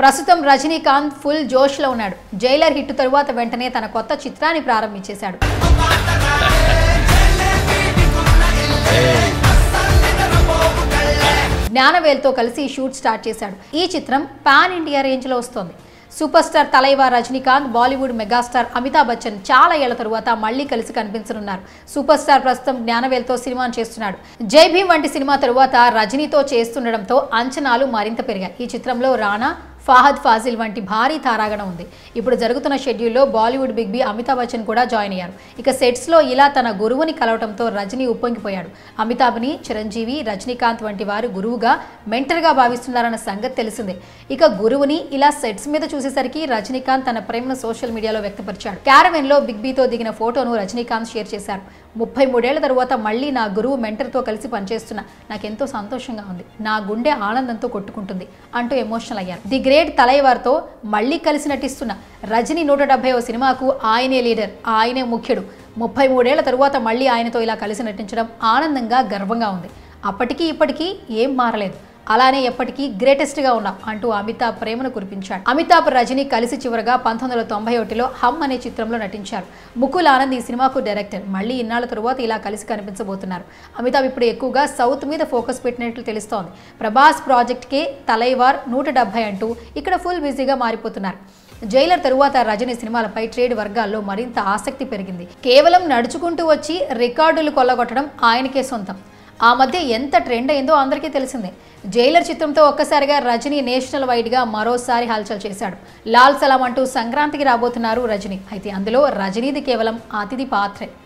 ప్రస్తుతం రజనీకాంత్ ఫుల్ జోష్లో ఉన్నాడు Jailer hit తరువాత వెంటనే తన కొత్త చిత్రాన్ని ప్రారంభించేశాడు జ్ఞానవేల్తో కలిసి షూట్ స్టార్ట్ చేశాడు ఈ చిత్రం పాన్ ఇండియా రేంజ్లో వస్తోంది super star Thalaiva Rajinikanth Bollywood megastar Amitabh Bachchan చాలా ఏళ్ల తరువాత మళ్ళీ కలిసి కనిపించనున్నారు సూపర్ స్టార్ ప్రస్తుతం జ్ఞానవేల్తో సినిమాను చేస్తున్నాడు జై భీమ్ వంటి సినిమా తరువాత రజనీతో చేస్తుండడంతో అంచనాలు మరింత పెరిగాయి ఈ చిత్రంలో రానా ఫాహద్ ఫాజిల్ వంటి భారీ తారాగణం ఉంది ఇప్పుడు జరుగుతున్న షెడ్యూల్లో బాలీవుడ్ బిగ్ బి అమితాబ్ బచ్చన్ కూడా జాయిన్ అయ్యారు ఇక సెట్స్లో ఇలా తన గురువుని కలవటంతో రజనీ ఉప్పొంగిపోయాడు అమితాబ్ని చిరంజీవి రజనీకాంత్ వంటి వారు గురువుగా మెంటర్గా భావిస్తున్నారన్న సంగతి తెలిసిందే ఇక గురువుని ఇలా సెట్స్ మీద చూసేసరికి రజనీకాంత్ తన ప్రేమను సోషల్ మీడియాలో వ్యక్తపరిచాడు క్యారవెన్ లో బిగ్ బీతో దిగిన ఫోటోను రజనీకాంత్ షేర్ చేశారు ముప్పై మూడేళ్ల తరువాత మళ్ళీ నా గురువు మెంటర్తో కలిసి పనిచేస్తున్నా నాకెంతో సంతోషంగా ఉంది నా గుండె ఆనందంతో కొట్టుకుంటుంది అంటూ ఎమోషనల్ అయ్యారు ది గ్రేట్ తలైవార్తో మళ్ళీ కలిసి నటిస్తున్న రజనీ నూట డెబ్బై సినిమాకు ఆయనే లీడర్ ఆయనే ముఖ్యుడు ముప్పై మూడేళ్ల తరువాత మళ్ళీ ఆయనతో ఇలా కలిసి నటించడం ఆనందంగా గర్వంగా ఉంది అప్పటికీ ఇప్పటికీ ఏం మారలేదు అలానే ఎప్పటికీ గ్రేటెస్ట్గా ఉన్నాం అంటూ అమితాబ్ ప్రేమను కురిపించాడు అమితాబ్ రజనీ కలిసి చివరగా పంతొమ్మిది వందల తొంభై ఒకటిలో హమ్ అనే చిత్రంలో నటించారు ముకుల్ ఆనంద్ ఈ సినిమాకు డైరెక్టర్ మళ్ళీ ఇన్నాళ్ల తరువాత ఇలా కలిసి కనిపించబోతున్నారు అమితాబ్ ఇప్పుడు ఎక్కువగా సౌత్ మీద ఫోకస్ పెట్టినట్లు తెలుస్తోంది ప్రభాస్ ప్రాజెక్ట్కే తలైవార్ నూట డెబ్బై అంటూ ఇక్కడ ఫుల్ బిజీగా మారిపోతున్నారు జైలర్ తరువాత రజనీ సినిమాలపై ట్రేడ్ వర్గాల్లో మరింత ఆసక్తి పెరిగింది కేవలం నడుచుకుంటూ వచ్చి రికార్డులు కొల్లగొట్టడం ఆయనకే సొంతం ఆ మధ్య ఎంత ట్రెండ్ అయిందో అందరికీ తెలిసిందే జైలర్ చిత్రంతో ఒక్కసారిగా రజనీ నేషనల్ వైడ్గా మరోసారి హల్చల్ చేశాడు లాల్ సలాం అంటూ సంక్రాంతికి రాబోతున్నారు రజనీ అయితే అందులో రజనీది కేవలం అతిథి పాత్రే